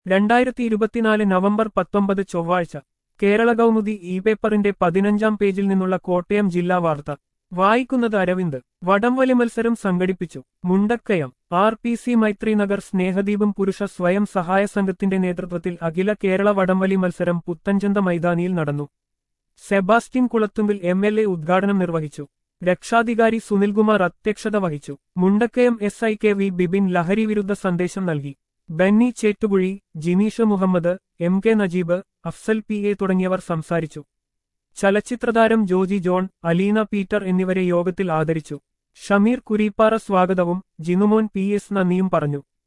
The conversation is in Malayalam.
രണ്ടായിരത്തി ഇരുപത്തിനാല് നവംബർ പത്തൊമ്പത് ചൊവ്വാഴ്ച കേരള കൗമുദി ഇ പേപ്പറിന്റെ പതിനഞ്ചാം പേജിൽ നിന്നുള്ള കോട്ടയം ജില്ലാ വാർത്ത വായിക്കുന്നത് അരവിന്ദ് വടംവലി മത്സരം സംഘടിപ്പിച്ചു Mundakayam R P C Maithri Nagar Snehadeepam പുരുഷ സ്വയം സഹായ സംഘത്തിന്റെ നേതൃത്വത്തിൽ അഖില കേരള വടംവലി മത്സരം പുത്തഞ്ചന്ത മൈതാനിയിൽ നടന്നു Sebastian Kulathumpil M L A ഉദ്ഘാടനം നിർവഹിച്ചു രക്ഷാധികാരി സുനിൽകുമാർ അധ്യക്ഷത വഹിച്ചു Mundakayam S I K V Bibin ലഹരി വിരുദ്ധ സന്ദേശം നൽകി Benny Chettukuzhi Jineesh Muhammad M K Najeeb Afsal P A തുടങ്ങിയവർ സംസാരിച്ചു ചലച്ചിത്രതാരം ജോജി ജോൺ അലീന പീറ്റർ എന്നിവരെ യോഗത്തിൽ ആദരിച്ചു ഷമീർ കുരീപ്പാറ സ്വാഗതവും ജിനുമോൻ പി എസ് നന്ദിയും പറഞ്ഞു